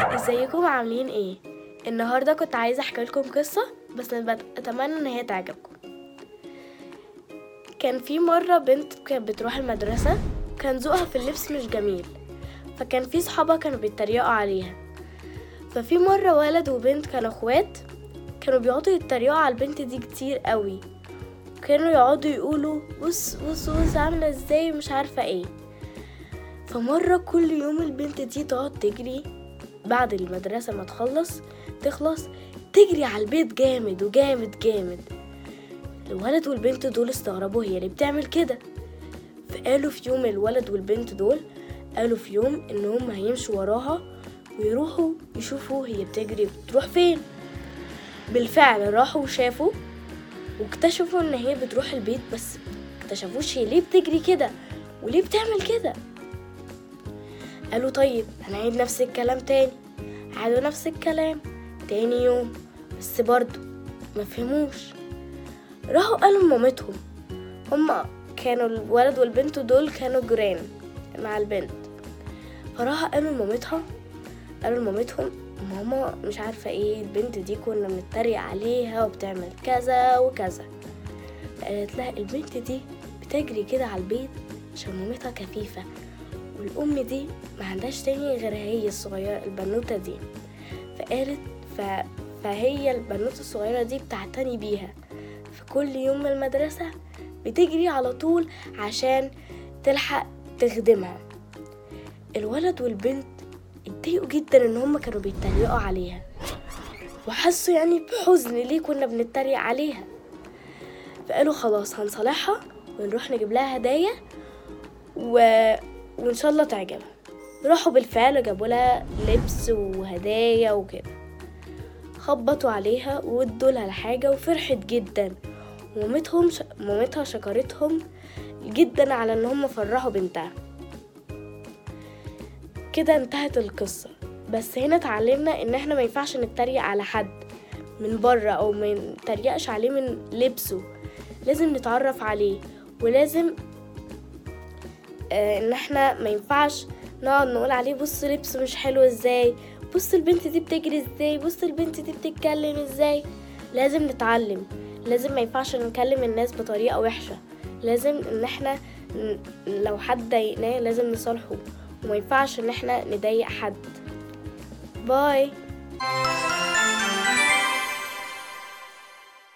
ازيكم عاملين ايه النهارده كنت عايزه احكي لكم قصه بس بت- اتمنى ان هي تعجبكم كان في مره بنت كانت بتروح المدرسه كان ذوقها في اللبس مش جميل فكان في صحابها كانوا بيتريقوا عليها ففي مره ولد وبنت كانوا اخوات كانوا بيقعدوا يتريقوا على البنت دي كتير قوي كانوا يقعدوا يقولوا بص بص بص عامله ازاي مش عارفه ايه فمره كل يوم البنت دي تقعد تجري بعد المدرسة ما تخلص تخلص تجري على البيت جامد وجامد جامد الولد والبنت دول استغربوا هي ليه بتعمل كده فقالوا في يوم الولد والبنت دول قالوا في يوم ان هم هيمشوا وراها ويروحوا يشوفوا هي بتجري بتروح فين بالفعل راحوا وشافوا واكتشفوا ان هي بتروح البيت بس اكتشفوش هي ليه بتجري كده وليه بتعمل كده قالوا طيب هنعيد نفس الكلام تاني عادوا نفس الكلام تاني يوم بس برضو ما فهموش راحوا قالوا لمامتهم هما كانوا الولد والبنت دول كانوا جيران مع البنت فراحوا قالوا لمامتها قالوا لمامتهم ماما مش عارفة ايه البنت دي كنا بنتريق عليها وبتعمل كذا وكذا قالت لها البنت دي بتجري كده على البيت عشان مامتها كفيفة والأم دي ما عندهاش تاني غير هي الصغيرة البنوتة دي فقالت ف... فهي البنوتة الصغيرة دي بتعتني بيها فكل يوم من المدرسة بتجري على طول عشان تلحق تخدمها الولد والبنت اتضايقوا جدا ان هما كانوا بيتريقوا عليها وحسوا يعني بحزن ليه كنا بنتريق عليها فقالوا خلاص هنصالحها ونروح نجيب لها هدايا و... وان شاء الله تعجبها راحوا بالفعل جابوا لها لبس وهدايا وكده خبطوا عليها وادوا لها الحاجة وفرحت جدا ومامتهم ش... مامتها شكرتهم جدا على ان هم فرحوا بنتها كده انتهت القصة بس هنا اتعلمنا ان احنا ما ينفعش نتريق على حد من بره او ما نتريقش عليه من لبسه لازم نتعرف عليه ولازم آه، ان احنا ما ينفعش نقعد نقول عليه بص لبسه مش حلو ازاي بص البنت دي بتجري ازاي بص البنت دي بتتكلم ازاي لازم نتعلم لازم ما ينفعش نكلم الناس بطريقة وحشة لازم ان احنا ن- لو حد ضايقناه لازم نصالحه وما ينفعش ان احنا نضايق حد باي